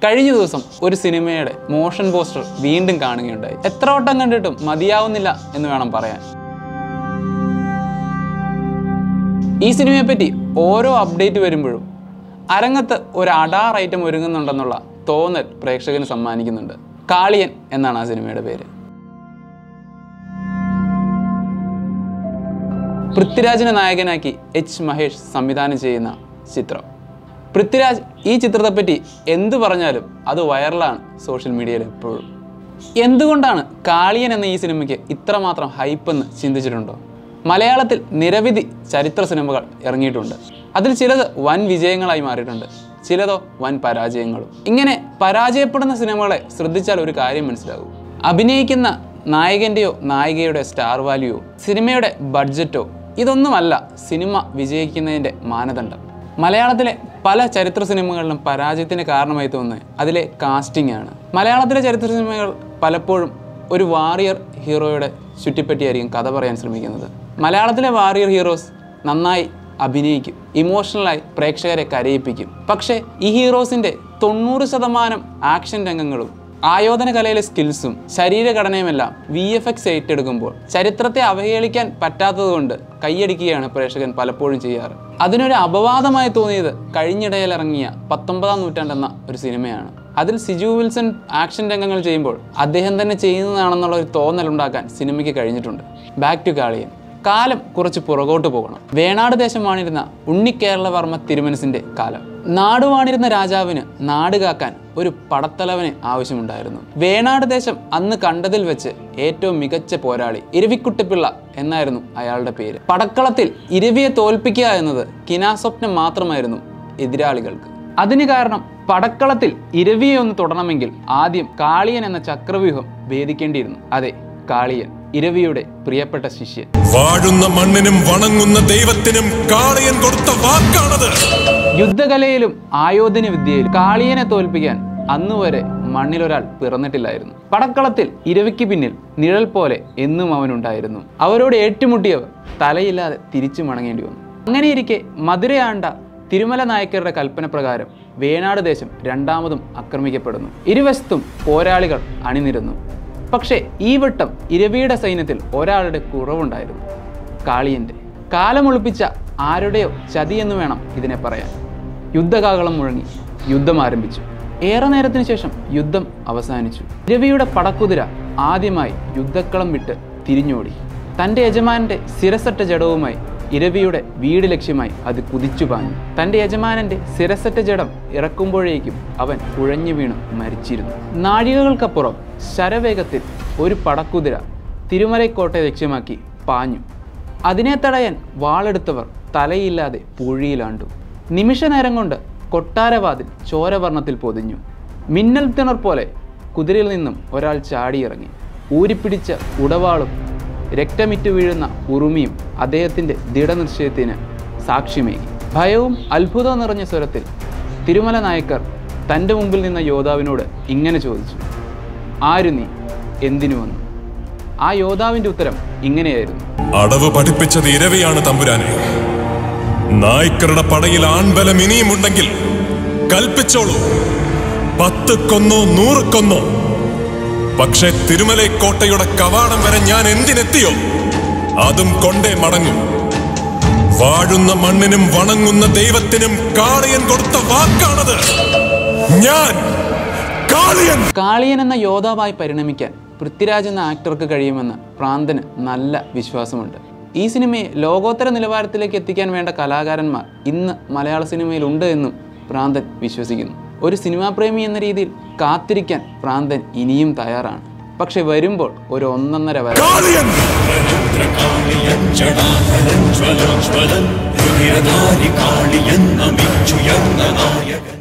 കഴിഞ്ഞ ദിവസം ഒരു സിനിമയുടെ മോഷൻ പോസ്റ്റർ വീണ്ടും കാണുകയുണ്ടായി എത്ര വട്ടം കണ്ടിട്ടും മതിയാവുന്നില്ല എന്ന് വേണം പറയാൻ ഈ സിനിമയെ പറ്റി ഓരോ അപ്ഡേറ്റ് വരുമ്പോഴും അരങ്ങത്ത് ഒരു അഡാർ ഐറ്റം ഒരുങ്ങുന്നുണ്ടെന്നുള്ള തോന്നൽ പ്രേക്ഷകന് സമ്മാനിക്കുന്നുണ്ട് കാളിയൻ എന്നാണ് ആ സിനിമയുടെ പേര് പൃഥ്വിരാജിനെ നായകനാക്കി എച്ച് മഹേഷ് സംവിധാനം ചെയ്യുന്ന ചിത്രം പൃഥ്വിരാജ് ഈ ചിത്രത്തെപ്പറ്റി എന്ത് പറഞ്ഞാലും അത് വൈറലാണ് സോഷ്യൽ മീഡിയയിൽ എപ്പോഴും എന്തുകൊണ്ടാണ് കാളിയൻ എന്ന ഈ സിനിമയ്ക്ക് ഇത്രമാത്രം ഹൈപ്പെന്ന് ചിന്തിച്ചിട്ടുണ്ടോ മലയാളത്തിൽ നിരവധി ചരിത്ര സിനിമകൾ ഇറങ്ങിയിട്ടുണ്ട് അതിൽ ചിലത് വൻ വിജയങ്ങളായി മാറിയിട്ടുണ്ട് ചിലതോ വൻ പരാജയങ്ങളും ഇങ്ങനെ പരാജയപ്പെടുന്ന സിനിമകളെ ശ്രദ്ധിച്ചാൽ ഒരു കാര്യം മനസ്സിലാകും അഭിനയിക്കുന്ന നായകൻ്റെയോ നായികയുടെ സ്റ്റാർ വാല്യൂയോ സിനിമയുടെ ബഡ്ജറ്റോ ഇതൊന്നുമല്ല സിനിമ വിജയിക്കുന്നതിൻ്റെ മാനദണ്ഡം മലയാളത്തിലെ പല ചരിത്ര സിനിമകളിലും പരാജയത്തിന് കാരണമായി തോന്നുന്നത് അതിലെ കാസ്റ്റിംഗ് ആണ് മലയാളത്തിലെ ചരിത്ര സിനിമകൾ പലപ്പോഴും ഒരു വാറിയർ ഹീറോയുടെ ചുറ്റിപ്പറ്റിയായിരിക്കും കഥ പറയാൻ ശ്രമിക്കുന്നത് മലയാളത്തിലെ വാറിയർ ഹീറോസ് നന്നായി അഭിനയിക്കും ഇമോഷണലായി പ്രേക്ഷകരെ കരയിപ്പിക്കും പക്ഷേ ഈ ഹീറോസിൻ്റെ തൊണ്ണൂറ് ശതമാനം ആക്ഷൻ രംഗങ്ങളും ആയോധന കലയിലെ സ്കിൽസും ശരീരഘടനയുമെല്ലാം വി എഫ് എക്സ് ഏറ്റെടുക്കുമ്പോൾ ചരിത്രത്തെ അവഹേളിക്കാൻ പറ്റാത്തതുകൊണ്ട് കൈയടിക്കുകയാണ് പ്രേക്ഷകൻ പലപ്പോഴും ചെയ്യാറ് അതിനൊരു അപവാദമായി തോന്നിയത് കഴിഞ്ഞിടയിൽ ഇറങ്ങിയ പത്തൊമ്പതാം നൂറ്റാണ്ടെന്ന ഒരു സിനിമയാണ് അതിൽ സിജു വിൽസൺ ആക്ഷൻ രംഗങ്ങൾ ചെയ്യുമ്പോൾ അദ്ദേഹം തന്നെ ചെയ്യുന്നതാണെന്നുള്ള ഒരു തോന്നലുണ്ടാക്കാൻ സിനിമയ്ക്ക് കഴിഞ്ഞിട്ടുണ്ട് ബാക്ക് ടു കാളിയൻ കാലം കുറച്ച് പുറകോട്ട് പോകണം വേണാട് ദേശം വാണിരുന്ന ഉണ്ണിക്കേരളവർമ്മ തിരുമനസിന്റെ കാലം നാട് വാണിരുന്ന രാജാവിന് നാട് കാക്കാൻ ഒരു പടത്തലവന് ആവശ്യമുണ്ടായിരുന്നു വേണാട് ദേശം അന്ന് കണ്ടതിൽ വെച്ച് ഏറ്റവും മികച്ച പോരാളി ഇരവിക്കുട്ടിപ്പിള്ള എന്നായിരുന്നു അയാളുടെ പേര് പടക്കളത്തിൽ ഇരവിയെ തോൽപ്പിക്കുക എന്നത് കിനാസ്വപ്നം മാത്രമായിരുന്നു എതിരാളികൾക്ക് അതിന് കാരണം പടക്കളത്തിൽ ഇരവിയെ ഒന്ന് തൊടണമെങ്കിൽ ആദ്യം കാളിയൻ എന്ന ചക്രവ്യൂഹം ഭേദിക്കേണ്ടിയിരുന്നു അതെ കാളിയൻ ഇരവിയുടെ പ്രിയപ്പെട്ട ശിഷ്യൻ വാഴുന്ന മണ്ണിനും വണങ്ങുന്ന ദൈവത്തിനും കാളയൻ കൊടുത്ത വാക്കാണത് യുദ്ധകലയിലും ആയോധന വിദ്യയിലും കാളിയനെ തോൽപ്പിക്കാൻ അന്നുവരെ മണ്ണിലൊരാൾ പിറന്നിട്ടില്ലായിരുന്നു പടക്കളത്തിൽ ഇരവിക്ക് പിന്നിൽ നിഴൽ പോലെ എന്നും അവനുണ്ടായിരുന്നു അവരോട് ഏറ്റുമുട്ടിയവർ തലയില്ലാതെ തിരിച്ചു മടങ്ങേണ്ടി വന്നു അങ്ങനെയിരിക്കെ മധുരയാണ്ട തിരുമല നായക്കരുടെ കൽപ്പന പ്രകാരം വേണാട് ദേശം രണ്ടാമതും ആക്രമിക്കപ്പെടുന്നു ഇരുവശത്തും പോരാളികൾ അണിനിരന്നു പക്ഷേ ഈ വട്ടം ഇരവിയുടെ സൈന്യത്തിൽ ഒരാളുടെ കുറവുണ്ടായിരുന്നു കാളിയൻ്റെ കാലമൊളിപ്പിച്ച ആരുടെയോ ചതിയെന്ന് വേണം ഇതിനെ പറയാൻ യുദ്ധകാകളം മുഴങ്ങി യുദ്ധം ആരംഭിച്ചു ഏറെ നേരത്തിന് ശേഷം യുദ്ധം അവസാനിച്ചു രവിയുടെ പടക്കുതിര ആദ്യമായി യുദ്ധക്കളം വിട്ട് തിരിഞ്ഞോടി തൻ്റെ യജമാനന്റെ ശിരസറ്റ ജഡവുമായി ഇരവിയുടെ വീട് ലക്ഷ്യമായി അത് കുതിച്ചു പാഞ്ഞു തൻ്റെ യജമാനന്റെ ശിരസറ്റ ജഡം ഇറക്കുമ്പോഴേക്കും അവൻ കുഴഞ്ഞു വീണ് മരിച്ചിരുന്നു നാഴികകൾക്കപ്പുറം ശരവേഗത്തിൽ ഒരു പടക്കുതിര തിരുമലൈക്കോട്ടെ ലക്ഷ്യമാക്കി പാഞ്ഞു അതിനെ തടയാൻ വാളെടുത്തവർ തലയില്ലാതെ പൂഴിയിലാണ്ടു നിമിഷനേരം കൊണ്ട് കൊട്ടാരവാതിൽ ചോരവർണ്ണത്തിൽ പൊതിഞ്ഞു മിന്നൽ തിണർ പോലെ കുതിരയിൽ നിന്നും ഒരാൾ ചാടിയിറങ്ങി ഊരിപ്പിടിച്ച ഉടവാളും രക്തമിറ്റു വീഴുന്ന ഉറുമിയും അദ്ദേഹത്തിൻ്റെ ദൃഢനിശ്ചയത്തിന് സാക്ഷ്യമേകി ഭയവും അത്ഭുതവും നിറഞ്ഞ സ്വരത്തിൽ തിരുമല നായക്കർ തൻ്റെ മുമ്പിൽ നിന്ന യോദ്ധാവിനോട് ഇങ്ങനെ ചോദിച്ചു ആരു നീ എന്തിനു വന്നു ആ യോദ്ധാവിൻ്റെ ഉത്തരം ഇങ്ങനെയായിരുന്നു അടവ് പഠിപ്പിച്ചത് ഇരവിയാണ് തമ്പുരാനെ നായ്ക്കരുടെ പടയിൽ ആൺബലം ഇനിയുമുണ്ടെങ്കിൽ കൽപ്പിച്ചോളൂ പത്ത് കൊന്നോ നൂറ് കൊന്നോ പക്ഷെ തിരുമലൈ കോട്ടയുടെ കവാടം വരെ ഞാൻ എന്തിനെത്തിയോ അതും കൊണ്ടേ മടങ്ങും വാഴുന്ന മണ്ണിനും വണങ്ങുന്ന ദൈവത്തിനും കാളിയൻ കൊടുത്ത വാക്കാണത് ഞാൻ കാളിയൻ കാളിയൻ എന്ന യോദ്ധാവായി പരിണമിക്കാൻ പൃഥ്വിരാജ് എന്ന ആക്ടർക്ക് കഴിയുമെന്ന് പ്രാന്തന് നല്ല വിശ്വാസമുണ്ട് ഈ സിനിമയെ ലോകോത്തര നിലവാരത്തിലേക്ക് എത്തിക്കാൻ വേണ്ട കലാകാരന്മാർ ഇന്ന് മലയാള സിനിമയിൽ ഉണ്ട് എന്നും പ്രാന്തൻ വിശ്വസിക്കുന്നു ഒരു സിനിമാ പ്രേമി എന്ന രീതിയിൽ കാത്തിരിക്കാൻ പ്രാന്തൻ ഇനിയും തയ്യാറാണ് പക്ഷെ വരുമ്പോൾ ഒരു ഒന്നൊന്നര വര കാളിയൻ ജ്വലൻ രുധിരധാരി കാളിയെന്ന മിച്ചുയർന്ന നായകൻ